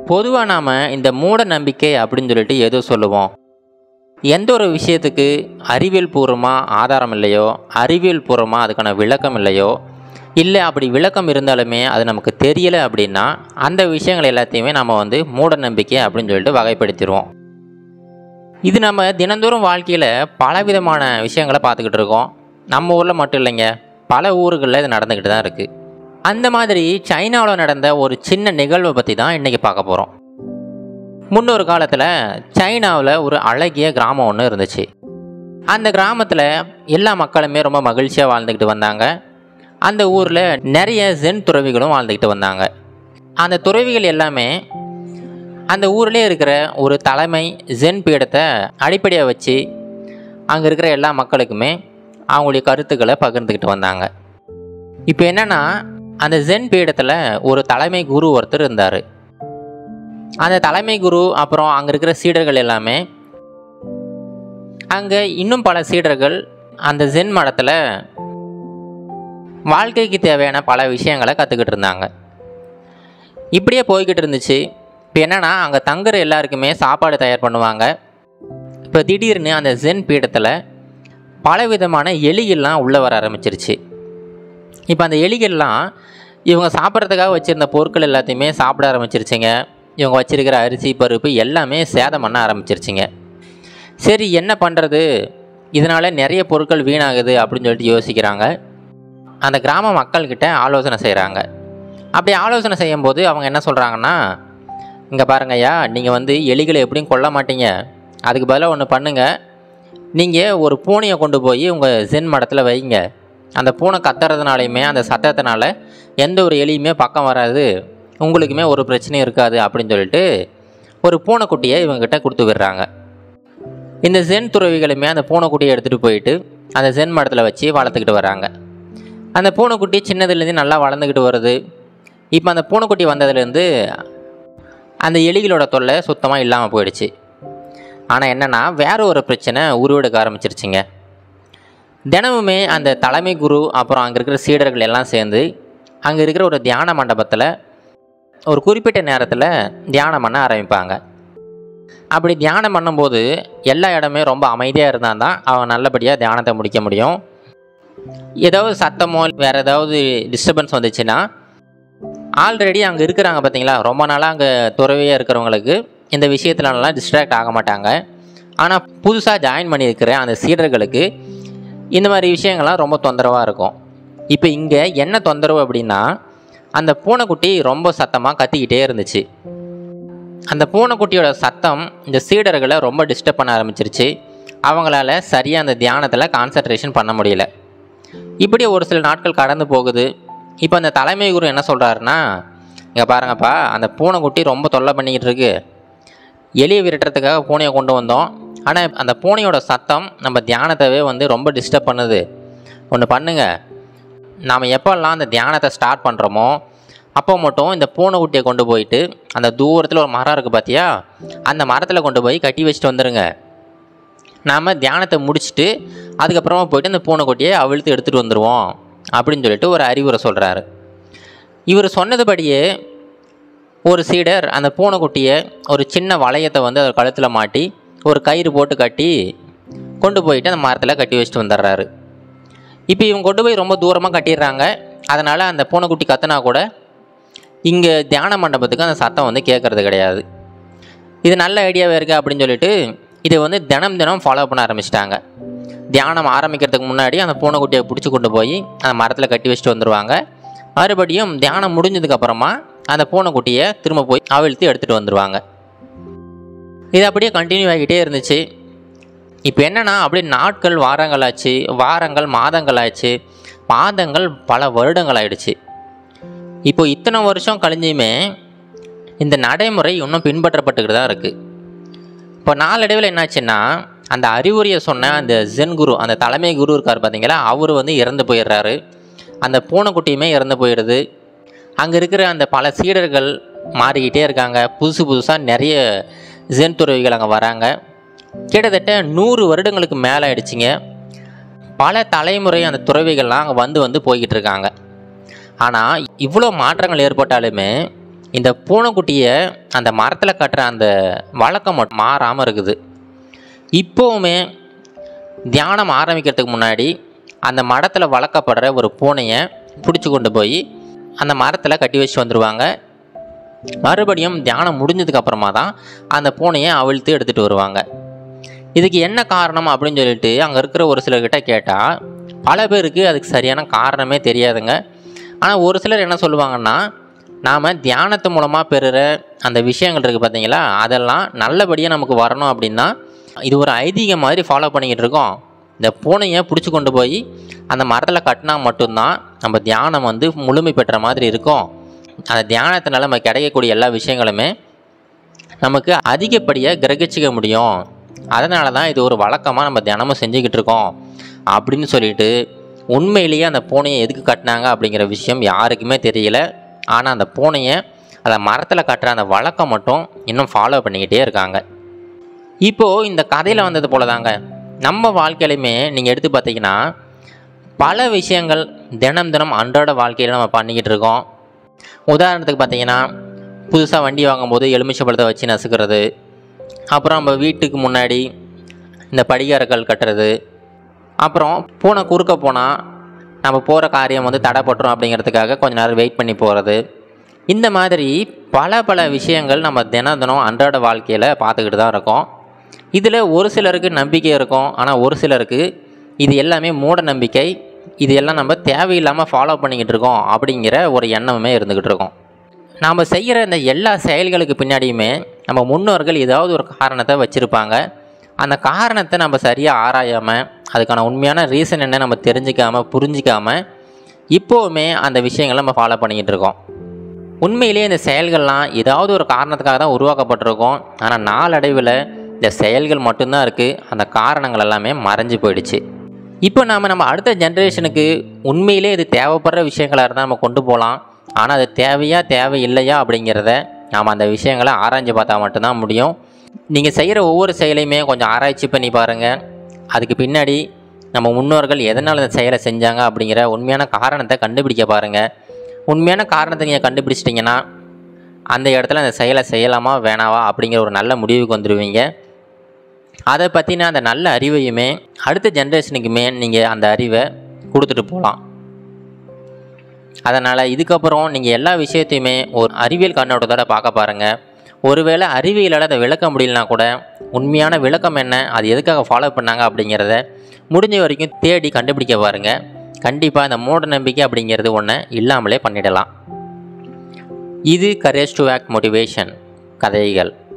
பொதுவாக நாம் இந்த மூட நம்பிக்கை அப்படின்னு சொல்லிட்டு எது சொல்லுவோம் எந்த ஒரு விஷயத்துக்கு அறிவியல் பூர்வமாக ஆதாரம் இல்லையோ அறிவியல் பூர்வமாக அதுக்கான விளக்கம் இல்லையோ இல்லை அப்படி விளக்கம் இருந்தாலுமே அது நமக்கு தெரியலை அப்படின்னா அந்த விஷயங்கள் எல்லாத்தையுமே நம்ம வந்து மூட நம்பிக்கை அப்படின்னு சொல்லிட்டு வகைப்படுத்திடுவோம் இது நம்ம தினந்தோறும் வாழ்க்கையில் பலவிதமான விஷயங்களை பார்த்துக்கிட்டு இருக்கோம் நம்ம ஊரில் மட்டும் இல்லைங்க பல ஊர்களில் இது நடந்துக்கிட்டு தான் இருக்குது அந்த மாதிரி சைனாவில் நடந்த ஒரு சின்ன நிகழ்வை பற்றி தான் இன்றைக்கி பார்க்க போகிறோம் முன்னொரு காலத்தில் சைனாவில் ஒரு அழகிய கிராமம் ஒன்று இருந்துச்சு அந்த கிராமத்தில் எல்லா மக்களுமே ரொம்ப மகிழ்ச்சியாக வாழ்ந்துக்கிட்டு வந்தாங்க அந்த ஊரில் நிறைய ஜென் துறவிகளும் வாழ்ந்துக்கிட்டு வந்தாங்க அந்த துறவிகள் எல்லாமே அந்த ஊர்லேயே இருக்கிற ஒரு தலைமை ஜென் பீடத்தை அடிப்படையாக வச்சு அங்கே இருக்கிற எல்லா மக்களுக்குமே அவங்களுடைய கருத்துக்களை பகிர்ந்துக்கிட்டு வந்தாங்க இப்போ என்னென்னா அந்த ஜென் பீடத்தில் ஒரு தலைமை குரு ஒருத்தர் இருந்தார் அந்த தலைமை குரு அப்புறம் அங்கே இருக்கிற சீடர்கள் எல்லாமே அங்கே இன்னும் பல சீடர்கள் அந்த ஜென் மடத்தில் வாழ்க்கைக்கு தேவையான பல விஷயங்களை கற்றுக்கிட்டு இருந்தாங்க இப்படியே போய்கிட்டு இருந்துச்சு இப்போ என்னென்னா அங்கே தங்குற எல்லாருக்குமே சாப்பாடு தயார் பண்ணுவாங்க இப்போ திடீர்னு அந்த ஜென் பீடத்தில் பலவிதமான எலிகள்லாம் உள்ளே வர ஆரம்பிச்சிருச்சு இப்போ அந்த எலிகள்லாம் இவங்க சாப்பிட்றதுக்காக வச்சுருந்த பொருட்கள் எல்லாத்தையுமே சாப்பிட ஆரம்பிச்சிருச்சுங்க இவங்க வச்சிருக்கிற அரிசி பருப்பு எல்லாமே சேதம் பண்ண ஆரம்பிச்சிருச்சுங்க சரி என்ன பண்ணுறது இதனால் நிறைய பொருட்கள் வீணாகுது அப்படின்னு சொல்லிட்டு யோசிக்கிறாங்க அந்த கிராம மக்கள்கிட்ட ஆலோசனை செய்கிறாங்க அப்படி ஆலோசனை செய்யும்போது அவங்க என்ன சொல்கிறாங்கன்னா இங்கே பாருங்கய்யா நீங்கள் வந்து எலிகளை எப்படியும் கொல்ல மாட்டீங்க அதுக்கு பதிலாக ஒன்று பண்ணுங்கள் நீங்கள் ஒரு பூனையை கொண்டு போய் உங்கள் ஜென் மடத்தில் வைங்க அந்த பூனை கத்துறதுனாலையுமே அந்த சத்தத்தினால எந்த ஒரு எலியுமே பக்கம் வராது உங்களுக்குமே ஒரு பிரச்சனையும் இருக்காது அப்படின்னு சொல்லிட்டு ஒரு பூனைக்குட்டியை இவங்ககிட்ட கொடுத்து விடுறாங்க இந்த ஜென் துறவிகளுமே அந்த பூனைக்குட்டியை எடுத்துகிட்டு போயிட்டு அந்த ஜென் மடத்தில் வச்சு வளர்த்துக்கிட்டு வராங்க அந்த பூனைக்குட்டி சின்னதுலேருந்து நல்லா வளர்ந்துக்கிட்டு வருது இப்போ அந்த பூனைக்குட்டி வந்ததுலேருந்து அந்த எலிகளோட தொல்லை சுத்தமாக இல்லாமல் போயிடுச்சு ஆனால் என்னென்னா வேற ஒரு பிரச்சனை உருவெடுக்க ஆரம்பிச்சிருச்சுங்க தினமுமே அந்த தலைமை குரு அப்புறம் அங்கே இருக்கிற சீடர்கள் எல்லாம் சேர்ந்து அங்கே இருக்கிற ஒரு தியான மண்டபத்தில் ஒரு குறிப்பிட்ட நேரத்தில் தியானம் பண்ண ஆரம்பிப்பாங்க அப்படி தியானம் பண்ணும்போது எல்லா இடமே ரொம்ப அமைதியாக இருந்தால் தான் அவன் நல்லபடியாக தியானத்தை முடிக்க முடியும் ஏதாவது சத்தமோ வேறு ஏதாவது டிஸ்டர்பன்ஸ் வந்துச்சுன்னா ஆல்ரெடி அங்கே இருக்கிறாங்க பார்த்தீங்களா ரொம்ப நாளாக அங்கே துறவியாக இருக்கிறவங்களுக்கு இந்த விஷயத்துலலாம் டிஸ்ட்ராக்ட் ஆக மாட்டாங்க ஆனால் புதுசாக ஜாயின் பண்ணியிருக்கிற அந்த சீடர்களுக்கு இந்த மாதிரி விஷயங்கள்லாம் ரொம்ப தொந்தரவாக இருக்கும் இப்போ இங்கே என்ன தொந்தரவு அப்படின்னா அந்த பூனைக்குட்டி ரொம்ப சத்தமாக கத்திக்கிட்டே இருந்துச்சு அந்த பூனைக்குட்டியோட சத்தம் இந்த சீடர்களை ரொம்ப டிஸ்டர்ப் பண்ண ஆரம்பிச்சிருச்சு அவங்களால சரியாக அந்த தியானத்தில் கான்சன்ட்ரேஷன் பண்ண முடியல இப்படி ஒரு சில நாட்கள் கடந்து போகுது இப்போ அந்த தலைமை குரு என்ன சொல்கிறாருன்னா இங்கே பாருங்கப்பா அந்த பூனைக்குட்டி ரொம்ப தொல்லை பண்ணிக்கிட்டு இருக்கு எலியை விரட்டுறதுக்காக பூனையை கொண்டு வந்தோம் ஆனால் அந்த பூனையோட சத்தம் நம்ம தியானத்தவே வந்து ரொம்ப டிஸ்டர்ப் பண்ணுது ஒன்று பண்ணுங்க நாம் எப்போல்லாம் அந்த தியானத்தை ஸ்டார்ட் பண்ணுறோமோ அப்போ மட்டும் இந்த பூனைக்குட்டியை கொண்டு போயிட்டு அந்த தூரத்தில் ஒரு மரம் இருக்குது பார்த்தியா அந்த மரத்தில் கொண்டு போய் கட்டி வச்சுட்டு வந்துடுங்க நாம் தியானத்தை முடிச்சுட்டு அதுக்கப்புறமா போயிட்டு அந்த பூனைக்குட்டியை அவிழ்த்து எடுத்துகிட்டு வந்துடுவோம் அப்படின்னு சொல்லிட்டு ஒரு அறிவுரை சொல்கிறாரு இவர் சொன்னதுபடியே ஒரு சீடர் அந்த பூனைக்குட்டியை ஒரு சின்ன வளையத்தை வந்து அவர் கழுத்தில் மாட்டி ஒரு கயிறு போட்டு கட்டி கொண்டு போயிட்டு அந்த மரத்தில் கட்டி வச்சுட்டு வந்துடுறாரு இப்போ இவங்க கொண்டு போய் ரொம்ப தூரமாக கட்டிடுறாங்க அதனால் அந்த பூனைக்குட்டி கத்துனா கூட இங்கே தியான மண்டபத்துக்கு அந்த சத்தம் வந்து கேட்குறது கிடையாது இது நல்ல ஐடியாவே இருக்குது அப்படின்னு சொல்லிட்டு இதை வந்து தினம் தினம் ஃபாலோ பண்ண ஆரம்பிச்சிட்டாங்க தியானம் ஆரம்பிக்கிறதுக்கு முன்னாடி அந்த பூனைக்குட்டியை பிடிச்சி கொண்டு போய் அந்த மரத்தில் கட்டி வச்சுட்டு வந்துடுவாங்க மறுபடியும் தியானம் முடிஞ்சதுக்கப்புறமா அந்த பூனைக்குட்டியை திரும்ப போய் அவிழ்த்து எடுத்துகிட்டு வந்துடுவாங்க இது அப்படியே கண்டினியூ ஆகிக்கிட்டே இருந்துச்சு இப்போ என்னென்னா அப்படியே நாட்கள் வாரங்கள் ஆச்சு வாரங்கள் மாதங்கள் ஆச்சு மாதங்கள் பல வருடங்கள் ஆயிடுச்சு இப்போ இத்தனை வருஷம் கழிஞ்சுமே இந்த நடைமுறை இன்னும் பின்பற்றப்பட்டுக்கிட்டு தான் இருக்குது இப்போ நாளடைவில் என்னாச்சுன்னா அந்த அறிவுரையை சொன்ன அந்த ஜென் குரு அந்த தலைமை குரு இருக்கார் பார்த்தீங்களா அவர் வந்து இறந்து போயிடுறாரு அந்த பூனைக்குட்டியுமே இறந்து போயிடுது அங்கே இருக்கிற அந்த பல சீடர்கள் மாறிக்கிட்டே இருக்காங்க புதுசு புதுசாக நிறைய ஜென் துறவிகள் அங்கே வராங்க கிட்டத்தட்ட நூறு வருடங்களுக்கு மேலே ஆயிடுச்சுங்க பல தலைமுறை அந்த துறவிகள்லாம் அங்கே வந்து வந்து போய்கிட்டு இருக்காங்க ஆனால் இவ்வளோ மாற்றங்கள் ஏற்பட்டாலுமே இந்த பூனைக்குட்டியை அந்த மரத்தில் கட்டுற அந்த வழக்கம் மட்டும் மாறாமல் இருக்குது இப்போவுமே தியானம் ஆரம்பிக்கிறதுக்கு முன்னாடி அந்த மரத்தில் வளர்க்கப்படுற ஒரு பூனையை பிடிச்சி கொண்டு போய் அந்த மரத்தில் கட்டி வச்சு வந்துடுவாங்க மறுபடியும் தியானம் முடிஞ்சதுக்கு அப்புறமா தான் அந்த பூனையை அவிழ்த்து எடுத்துகிட்டு வருவாங்க இதுக்கு என்ன காரணம் அப்படின்னு சொல்லிட்டு அங்கே இருக்கிற ஒரு சிலர்கிட்ட கேட்டால் பல பேருக்கு அதுக்கு சரியான காரணமே தெரியாதுங்க ஆனால் ஒரு சிலர் என்ன சொல்லுவாங்கன்னா நாம் தியானத்து மூலமாக பெறுகிற அந்த விஷயங்கள் இருக்குது பார்த்தீங்களா அதெல்லாம் நல்லபடியாக நமக்கு வரணும் அப்படின்னா இது ஒரு ஐதீகம் மாதிரி ஃபாலோ பண்ணிக்கிட்டு இருக்கோம் இந்த பூனையை பிடிச்சி கொண்டு போய் அந்த மரத்தில் கட்டினா மட்டும்தான் நம்ம தியானம் வந்து முழுமை பெற்ற மாதிரி இருக்கும் அந்த தியானத்தினால நமக்கு கிடைக்கக்கூடிய எல்லா விஷயங்களுமே நமக்கு அதிகப்படியாக கிரகிச்சிக்க முடியும் அதனால தான் இது ஒரு வழக்கமாக நம்ம தினமும் செஞ்சுக்கிட்டு இருக்கோம் அப்படின்னு சொல்லிட்டு உண்மையிலேயே அந்த பூனையை எதுக்கு கட்டினாங்க அப்படிங்கிற விஷயம் யாருக்குமே தெரியல ஆனால் அந்த பூனையை அந்த மரத்தில் கட்டுற அந்த வழக்கம் மட்டும் இன்னும் ஃபாலோ பண்ணிக்கிட்டே இருக்காங்க இப்போது இந்த கதையில் வந்தது போல தாங்க நம்ம வாழ்க்கையிலுமே நீங்கள் எடுத்து பார்த்தீங்கன்னா பல விஷயங்கள் தினம் தினம் அன்றாட வாழ்க்கையில் நம்ம பண்ணிக்கிட்டு இருக்கோம் உதாரணத்துக்கு பார்த்தீங்கன்னா புதுசாக வண்டி வாங்கும்போது எலுமிச்சை வச்சு நசுக்கிறது அப்புறம் நம்ம வீட்டுக்கு முன்னாடி இந்த படிகாரக்கல் கட்டுறது அப்புறம் பூனை குறுக்க போனால் நம்ம போகிற காரியம் வந்து தடைப்பட்டுரும் அப்படிங்கிறதுக்காக கொஞ்ச நேரம் வெயிட் பண்ணி போகிறது இந்த மாதிரி பல பல விஷயங்கள் நம்ம தினம் தினம் அன்றாட வாழ்க்கையில் பார்த்துக்கிட்டு தான் இருக்கோம் இதில் ஒரு சிலருக்கு நம்பிக்கை இருக்கும் ஆனால் ஒரு சிலருக்கு இது எல்லாமே மூட நம்பிக்கை இது எல்லாம் நம்ம தேவையில்லாமல் ஃபாலோ பண்ணிக்கிட்டு இருக்கோம் அப்படிங்கிற ஒரு எண்ணமுமே இருந்துக்கிட்டு இருக்கோம் நாம் செய்கிற இந்த எல்லா செயல்களுக்கு பின்னாடியுமே நம்ம முன்னோர்கள் ஏதாவது ஒரு காரணத்தை வச்சுருப்பாங்க அந்த காரணத்தை நம்ம சரியாக ஆராயாமல் அதுக்கான உண்மையான ரீசன் என்ன நம்ம தெரிஞ்சிக்காமல் புரிஞ்சிக்காமல் இப்போவுமே அந்த விஷயங்களை நம்ம ஃபாலோ பண்ணிக்கிட்டு இருக்கோம் உண்மையிலேயே இந்த செயல்கள்லாம் ஏதாவது ஒரு காரணத்துக்காக தான் உருவாக்கப்பட்டிருக்கும் ஆனால் நாளடைவில் இந்த செயல்கள் மட்டும்தான் இருக்குது அந்த காரணங்கள் எல்லாமே மறைஞ்சு போயிடுச்சு இப்போ நாம் நம்ம அடுத்த ஜென்ரேஷனுக்கு உண்மையிலே இது தேவைப்படுற விஷயங்களாக இருந்தால் நம்ம கொண்டு போகலாம் ஆனால் அது தேவையா தேவையில்லையா அப்படிங்கிறத நாம் அந்த விஷயங்களை ஆராய்ஞ்சு பார்த்தா மட்டும்தான் முடியும் நீங்கள் செய்கிற ஒவ்வொரு செயலையுமே கொஞ்சம் ஆராய்ச்சி பண்ணி பாருங்கள் அதுக்கு பின்னாடி நம்ம முன்னோர்கள் எதனால் இந்த செயலை செஞ்சாங்க அப்படிங்கிற உண்மையான காரணத்தை கண்டுபிடிக்க பாருங்கள் உண்மையான காரணத்தை நீங்கள் கண்டுபிடிச்சிட்டிங்கன்னா அந்த இடத்துல அந்த செயலை செய்யலாமா வேணாவா அப்படிங்கிற ஒரு நல்ல முடிவுக்கு வந்துடுவீங்க அதை பற்றின அந்த நல்ல அறிவையுமே அடுத்த ஜென்ரேஷனுக்குமே நீங்கள் அந்த அறிவை கொடுத்துட்டு போகலாம் அதனால் இதுக்கப்புறம் நீங்கள் எல்லா விஷயத்தையுமே ஒரு அறிவியல் கண்ணோட்டத்தோட பார்க்க பாருங்கள் ஒருவேளை அறிவியலால் அதை விளக்க முடியலனா கூட உண்மையான விளக்கம் என்ன அது எதுக்காக ஃபாலோ பண்ணாங்க அப்படிங்கிறத முடிஞ்ச வரைக்கும் தேடி கண்டுபிடிக்க பாருங்கள் கண்டிப்பாக இந்த மூட நம்பிக்கை அப்படிங்கிறது ஒன்று இல்லாமலே பண்ணிடலாம் இது கரேஜ் டு ஆக்ட் மோட்டிவேஷன் கதைகள்